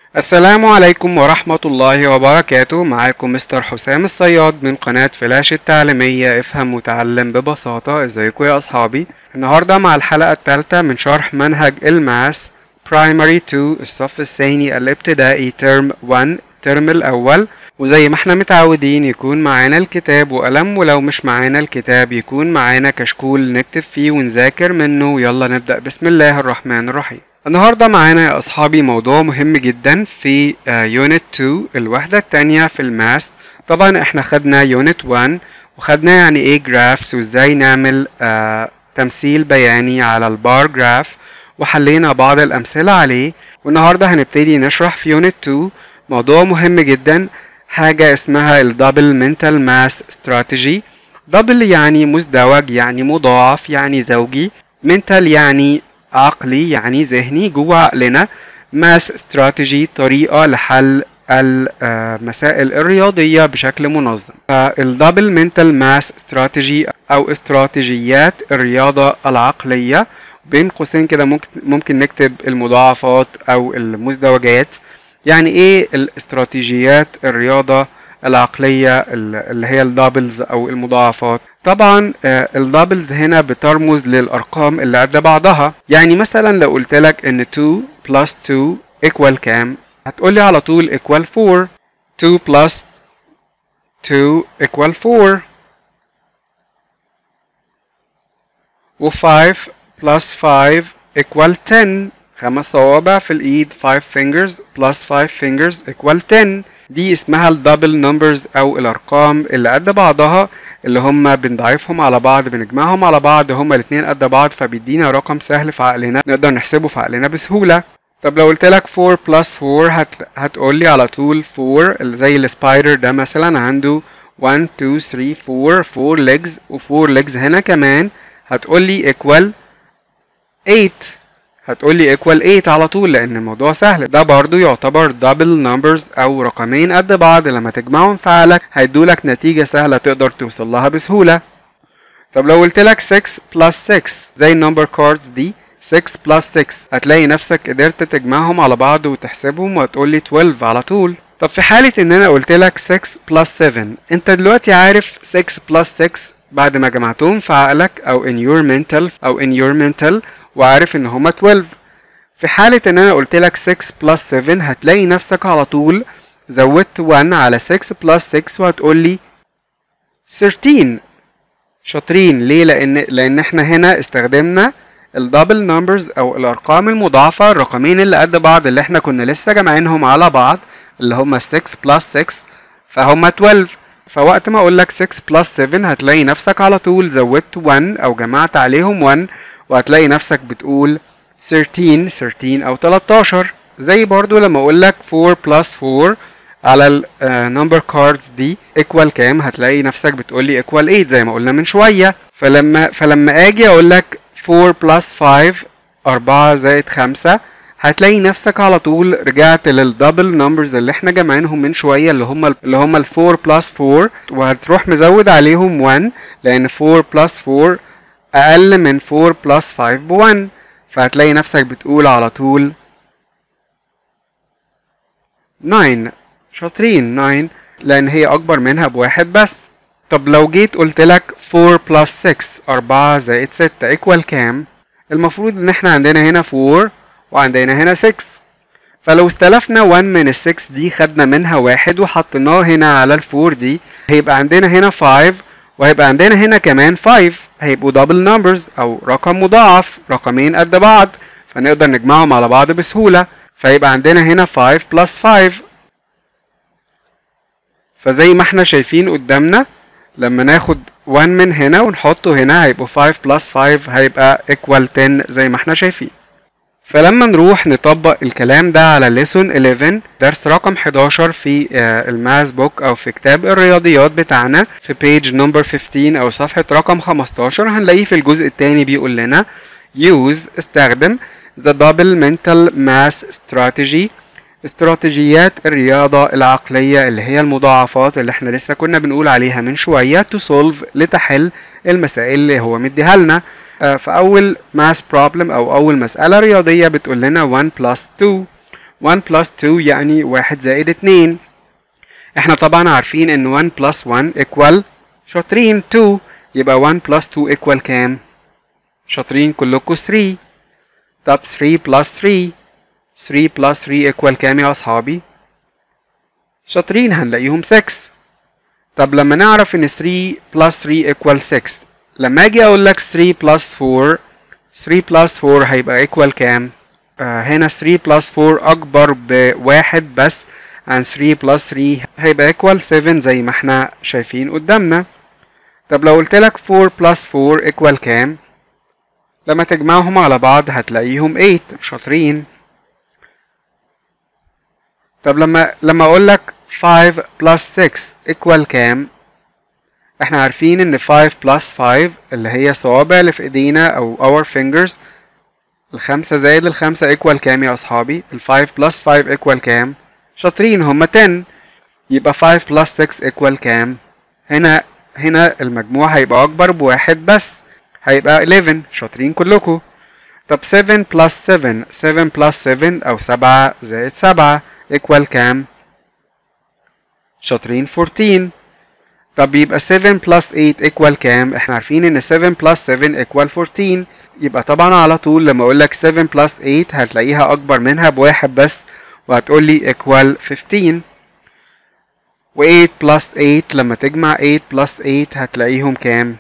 السلام عليكم ورحمة الله وبركاته معاكم مستر حسام الصياد من قناة فلاش التعليمية افهم وتعلم ببساطة ازيكم يا اصحابي النهاردة مع الحلقة الثالثة من شرح منهج الماس برايمري 2 الصف الثاني الابتدائي ترم 1 الترم الاول وزي ما احنا متعودين يكون معانا الكتاب وقلم ولو مش معانا الكتاب يكون معانا كشكول نكتب فيه ونذاكر منه يلا نبدأ بسم الله الرحمن الرحيم النهارده معانا يا اصحابي موضوع مهم جدا في يونت 2 الوحدة التانية في الماس طبعا احنا خدنا يونت 1 وخدنا يعني ايه جرافس وازاي نعمل آه تمثيل بياني على البار جراف وحلينا بعض الامثلة عليه والنهارده هنبتدي نشرح في يونت 2 موضوع مهم جدا حاجة اسمها الدبل منتال ماس استراتيجي دبل يعني مزدوج يعني مضاعف يعني زوجي منتال يعني عقلي يعني ذهني جوه عقلنا ماس استراتيجي طريقة لحل المسائل الرياضية بشكل منظم فالدبل منتال ماس استراتيجي أو استراتيجيات الرياضة العقلية بين قوسين كده ممكن ممكن نكتب المضاعفات أو المزدوجات يعني ايه الاستراتيجيات الرياضة العقلية اللي هي الدبلز او المضاعفات طبعا الدبلز هنا بترمز للارقام اللي قد بعضها يعني مثلا لو قلت لك ان 2 plus 2 equal كام هتقولي على طول equal 4 2 plus 2 equal 4 و 5 plus 5 equal 10 خمس صوابع في الايد 5 fingers plus 5 fingers equal 10 دي اسمها الدبل نمبرز او الارقام اللي قد بعضها اللي هم بنضاعفهم على بعض بنجمعهم على بعض هما الاتنين قد بعض فبيدينا رقم سهل في عقلنا نقدر نحسبه في عقلنا بسهولة طب لو قلت لك 4 plus 4 هت... هتقول لي على طول 4 اللي زي السبايدر ده مثلا عنده 1 2 3 4 4 legs و4 legs هنا كمان هتقول لي equal 8 هتقول لي equal 8 على طول لان الموضوع سهل ده برضو يعتبر double numbers او رقمين قد بعض لما تجمعهم في عقلك هيدولك نتيجة سهلة تقدر توصل لها بسهولة طب لو قلت لك 6 plus 6 زي النمبر كاردز دي 6 plus 6 هتلاقي نفسك قدرت تجمعهم على بعض وتحسبهم وهتقول لي 12 على طول طب في حالة ان انا قلت لك 6 plus 7 انت دلوقتي عارف 6 plus 6 بعد ما جمعتهم في عقلك او in your mental او in your mental وعارف ان هما 12 في حالة ان انا قلت لك 6 plus 7 هتلاقي نفسك على طول زودت 1 على 6 plus 6 وهتقول لي 13 شاطرين ليه لان لان احنا هنا استخدمنا الدبل نمبرز او الارقام المضاعفة الرقمين اللي قد بعض اللي احنا كنا لسه جامعينهم على بعض اللي هما 6 plus 6 فهما 12 فوقت ما اقول لك 6 plus 7 هتلاقي نفسك على طول زودت 1 او جمعت عليهم 1 وهتلاقي نفسك بتقول 13 13 او 13 زي برضو لما اقول لك 4 plus 4 على النمبر كاردز دي equal كام هتلاقي نفسك بتقول لي equal 8 زي ما قلنا من شويه فلما فلما اجي اقول لك 4 plus 5 4 زائد 5 هتلاقي نفسك على طول رجعت للدبل نمبرز اللي احنا جامعينهم من شويه اللي هم اللي هم ال 4 بلس 4 وهتروح مزود عليهم 1 لان 4 بلس 4 اقل من 4 بلس 5 ب 1 فهتلاقي نفسك بتقول على طول 9 شاطرين 9 لان هي اكبر منها بواحد بس طب لو جيت قلت لك 4 بلس 6 4 زائد 6 ايكوال كام المفروض ان احنا عندنا هنا 4 وعندنا هنا 6 فلو استلفنا 1 من ال 6 دي خدنا منها واحد وحطيناه هنا على ال 4 دي هيبقى عندنا هنا 5 وهيبقى عندنا هنا كمان 5 هيبقوا دبل نمبرز او رقم مضاعف رقمين قد بعض فنقدر نجمعهم على بعض بسهولة فيبقى عندنا هنا 5 بلس 5 فزي ما احنا شايفين قدامنا لما ناخد 1 من هنا ونحطه هنا هيبقوا 5 بلس 5 هيبقى equal 10 زي ما احنا شايفين فلما نروح نطبق الكلام ده على ليسون 11 درس رقم 11 في الماس بوك او في كتاب الرياضيات بتاعنا في بيج نمبر 15 او صفحة رقم 15 هنلاقيه في الجزء الثاني بيقول لنا use استخدم the double mental mass strategy استراتيجيات الرياضة العقلية اللي هي المضاعفات اللي احنا لسه كنا بنقول عليها من شوية to solve لتحل المسائل اللي هو مديها لنا فأول mass problem أو أول مسألة رياضية بتقول لنا 1 plus 2 1 plus 2 يعني 1 زائد 2 احنا طبعا عارفين ان 1 plus 1 equal شاطرين 2 يبقى 1 plus 2 equal كام؟ شاطرين كلكم 3 طب 3 plus 3 3 plus 3 equal كام يا أصحابي؟ شاطرين هنلاقيهم 6 طب لما نعرف إن 3 plus 3 equal 6 لما أجي أقول لك 3 plus 4 3 plus 4 هيبقى equal كام؟ آه هنا 3 plus 4 أكبر بواحد بس عن 3 plus 3 هيبقى equal 7 زي ما احنا شايفين قدامنا طب لو قلت لك 4 plus 4 equal كام؟ لما تجمعهم على بعض هتلاقيهم 8 شاطرين طب لما لما اقول لك 5 plus 6 equal كام احنا عارفين ان 5 plus 5 اللي هي صوابع اللي في ايدينا او our fingers الخمسة زائد الخمسة equal كام يا اصحابي ال 5 plus 5 equal كام شاطرين هما 10 يبقى 5 plus 6 equal كام هنا هنا المجموع هيبقى اكبر بواحد بس هيبقى 11 شاطرين كلكم طب 7 plus 7 7 plus 7 او 7 زائد 7 equal كام شاطرين 14 طب يبقى 7 plus 8 equal كام احنا عارفين ان 7 plus 7 equal 14 يبقى طبعا على طول لما اقول لك 7 plus 8 هتلاقيها اكبر منها بواحد بس وهتقول لي equal 15 و 8 plus 8 لما تجمع 8 plus 8 هتلاقيهم كام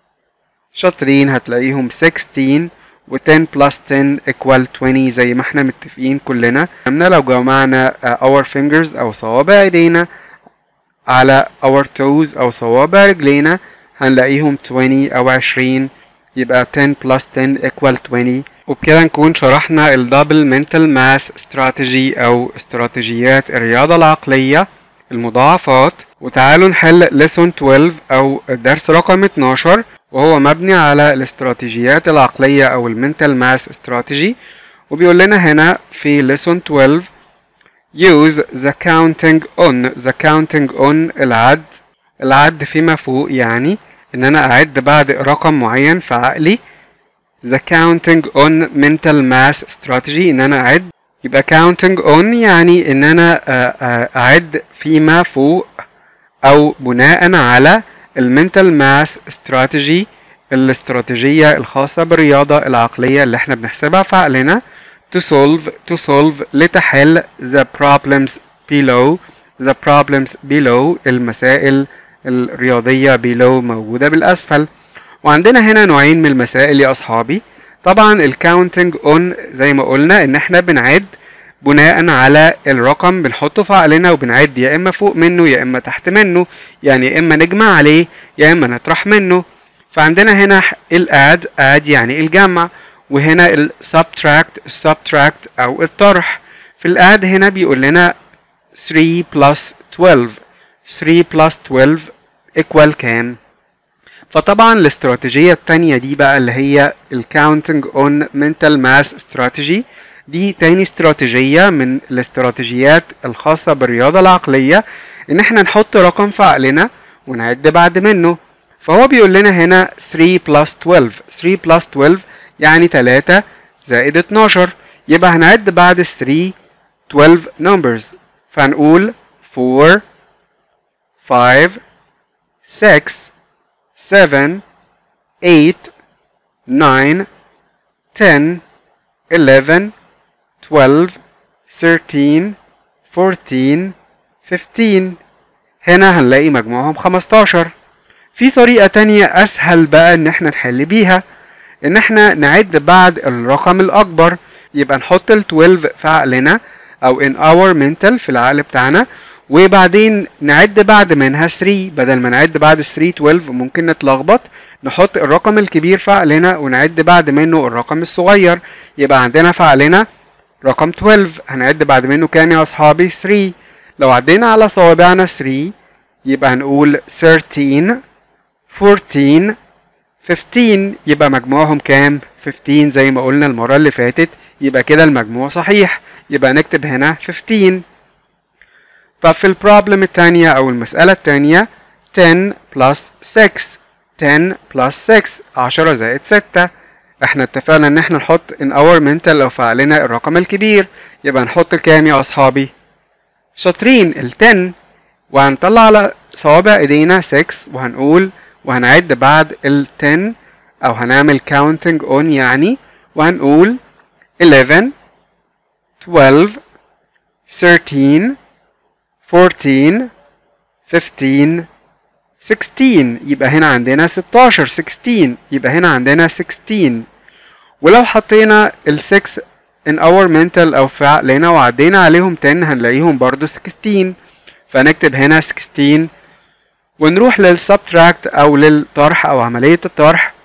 شاطرين هتلاقيهم 16 و 10 plus 10 equal 20 زي ما احنا متفقين كلنا اما لو جمعنا our fingers او صوابع ايدينا على our toes او صوابع رجلينا هنلاقيهم 20 او 20 يبقى 10 plus 10 equal 20 وبكده نكون شرحنا الدبل mental mass strategy او استراتيجيات الرياضة العقلية المضاعفات وتعالوا نحل lesson 12 او الدرس رقم 12 وهو مبني على الاستراتيجيات العقلية أو المنتال ماس استراتيجي وبيقول لنا هنا في lesson 12 use the counting on the counting on العد العد فيما فوق يعني إن أنا أعد بعد رقم معين في عقلي the counting on mental mass strategy إن أنا أعد يبقى counting on يعني إن أنا أعد فيما فوق أو بناء على المنتال ماس استراتيجي الاستراتيجية الخاصة بالرياضة العقلية اللي احنا بنحسبها في عقلنا to solve to solve لتحل the problems below the problems below المسائل الرياضية below موجودة بالأسفل وعندنا هنا نوعين من المسائل يا أصحابي طبعا الكاونتنج اون زي ما قلنا ان احنا بنعد بناء على الرقم بنحطه في عقلنا وبنعد يا اما فوق منه يا اما تحت منه يعني يا اما نجمع عليه يا اما نطرح منه فعندنا هنا الاد اد يعني الجمع وهنا السبتراكت السبتراكت او الطرح في الاد هنا بيقول لنا 3 plus 12 3 plus 12 equal كام فطبعا الاستراتيجية التانية دي بقى اللي هي الكاونتنج اون mental mass strategy دي تاني استراتيجية من الاستراتيجيات الخاصة بالرياضة العقلية ان احنا نحط رقم في عقلنا ونعد بعد منه فهو بيقول لنا هنا 3 plus 12 3 plus 12 يعني 3 زائد 12 يبقى هنعد بعد 3 12 numbers فهنقول 4 5 6 7 8 9 10 11 12 13 14 15 هنا هنلاقي مجموعهم 15 في طريقة تانية أسهل بقى إن احنا نحل بيها إن احنا نعد بعد الرقم الأكبر يبقى نحط ال 12 في عقلنا أو in our mental في العقل بتاعنا وبعدين نعد بعد منها 3 بدل ما نعد بعد 3 12 ممكن نتلخبط نحط الرقم الكبير في عقلنا ونعد بعد منه الرقم الصغير يبقى عندنا في عقلنا رقم 12 هنعد بعد منه كام يا أصحابي 3 لو عدينا على صوابعنا 3 يبقى هنقول 13 14 15 يبقى مجموعهم كام 15 زي ما قلنا المرة اللي فاتت يبقى كده المجموع صحيح يبقى نكتب هنا 15 طب في البروبلم التانية أو المسألة التانية 10 plus 6 10 plus 6 10 زائد 6 احنا اتفقنا ان احنا نحط in our mental لو فعلنا الرقم الكبير يبقى نحط كام يا اصحابي شاطرين ال 10 وهنطلع على صوابع ايدينا 6 وهنقول وهنعد بعد ال 10 او هنعمل counting on يعني وهنقول 11 12 13 14 15 16 يبقى هنا عندنا 16 16 يبقى هنا عندنا 16 ولو حطينا ال 6 in our mental أو في عقلنا وعدينا عليهم 10 هنلاقيهم برضو 16 فنكتب هنا 16 ونروح للسبتراكت أو للطرح أو عملية الطرح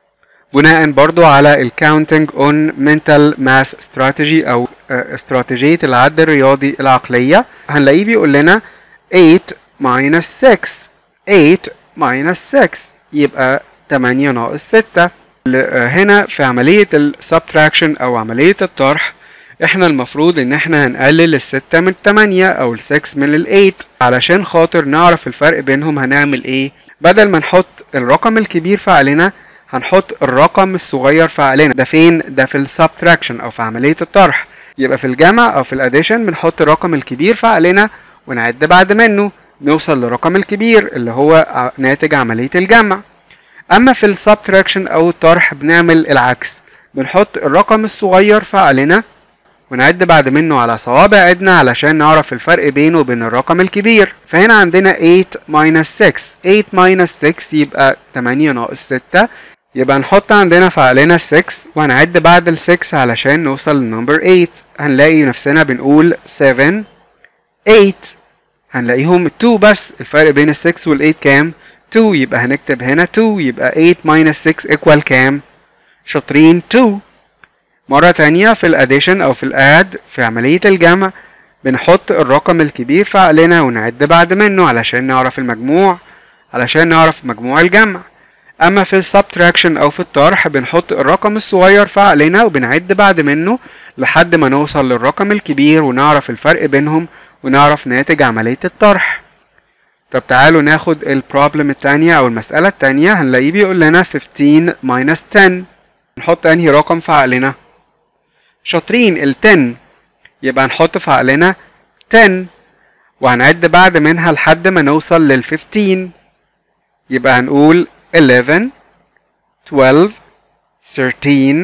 بناء برضو على ال counting on mental mass strategy أو استراتيجية العد الرياضي العقلية هنلاقيه بيقول لنا 8 minus 6 8 minus 6 يبقى 8 ناقص 6 هنا في عملية السبتراكشن أو عملية الطرح احنا المفروض ان احنا هنقلل الستة من التمانية او السكس من الايت علشان خاطر نعرف الفرق بينهم هنعمل ايه بدل ما نحط الرقم الكبير في عقلنا هنحط الرقم الصغير في عقلنا ده فين ده في السبتراكشن او في عملية الطرح يبقى في الجمع او في الاديشن بنحط الرقم الكبير في عقلنا ونعد بعد منه نوصل للرقم الكبير اللي هو ناتج عملية الجمع اما في السبتراكشن او الطرح بنعمل العكس بنحط الرقم الصغير في عقلنا ونعد بعد منه على صوابع ايدنا علشان نعرف الفرق بينه وبين الرقم الكبير فهنا عندنا 8 minus 6 8 minus 6 يبقى 8 ناقص 6 يبقى نحط عندنا في عقلنا 6 وهنعد بعد ال 6 علشان نوصل للنمبر 8 هنلاقي نفسنا بنقول 7 8 هنلاقيهم 2 بس الفرق بين ال 6 وال 8 كام 2 يبقى هنكتب هنا 2 يبقى 8 minus 6 equal كام شاطرين 2 مرة تانية في الاديشن او في الاد في عملية الجمع بنحط الرقم الكبير في عقلنا ونعد بعد منه علشان نعرف المجموع علشان نعرف مجموع الجمع اما في السبتراكشن او في الطرح بنحط الرقم الصغير في عقلنا وبنعد بعد منه لحد ما نوصل للرقم الكبير ونعرف الفرق بينهم ونعرف ناتج عملية الطرح طب تعالوا ناخد البروبلم التانية او المسألة التانية هنلاقيه بيقول لنا 15 minus 10 نحط انهي رقم في عقلنا شاطرين ال 10 يبقى نحط في عقلنا 10 وهنعد بعد منها لحد ما نوصل لل 15 يبقى هنقول 11 12 13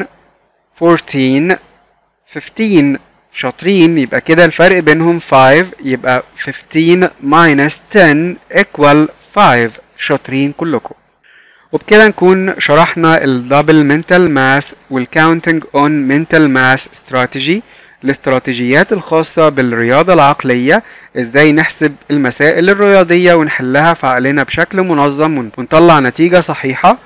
14 15 شاطرين يبقى كده الفرق بينهم 5 يبقى 15 minus 10 equal 5 شاطرين كلكم وبكده نكون شرحنا الدبل منتال ماس والكاونتنج اون منتال ماس استراتيجي الاستراتيجيات الخاصة بالرياضة العقلية ازاي نحسب المسائل الرياضية ونحلها في عقلنا بشكل منظم ونطلع نتيجة صحيحة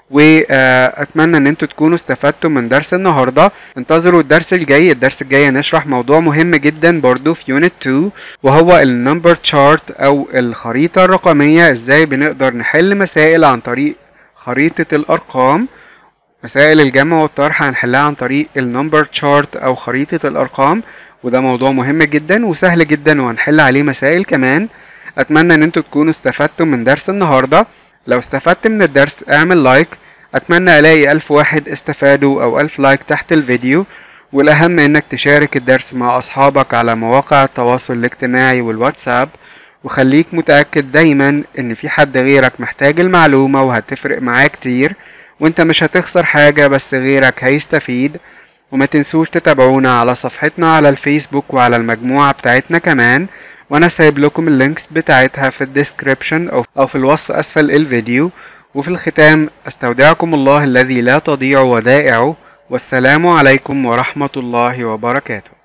واتمنى ان انتوا تكونوا استفدتوا من درس النهارده انتظروا الدرس الجاي الدرس الجاي هنشرح موضوع مهم جدا برضو في يونت 2 وهو النمبر تشارت او الخريطه الرقميه ازاي بنقدر نحل مسائل عن طريق خريطه الارقام مسائل الجمع والطرح هنحلها عن طريق النمبر تشارت او خريطه الارقام وده موضوع مهم جدا وسهل جدا وهنحل عليه مسائل كمان اتمنى ان انتوا تكونوا استفدتوا من درس النهارده لو استفدت من الدرس اعمل لايك اتمنى الاقي الف واحد استفادوا او الف لايك تحت الفيديو والاهم انك تشارك الدرس مع اصحابك على مواقع التواصل الاجتماعي والواتساب وخليك متأكد دايما ان في حد غيرك محتاج المعلومة وهتفرق معاه كتير وانت مش هتخسر حاجة بس غيرك هيستفيد وما تنسوش تتابعونا على صفحتنا على الفيسبوك وعلى المجموعة بتاعتنا كمان وانا سايب لكم اللينكس بتاعتها في الديسكريبشن او او في الوصف اسفل الفيديو وفي الختام استودعكم الله الذي لا تضيع ودائعه والسلام عليكم ورحمة الله وبركاته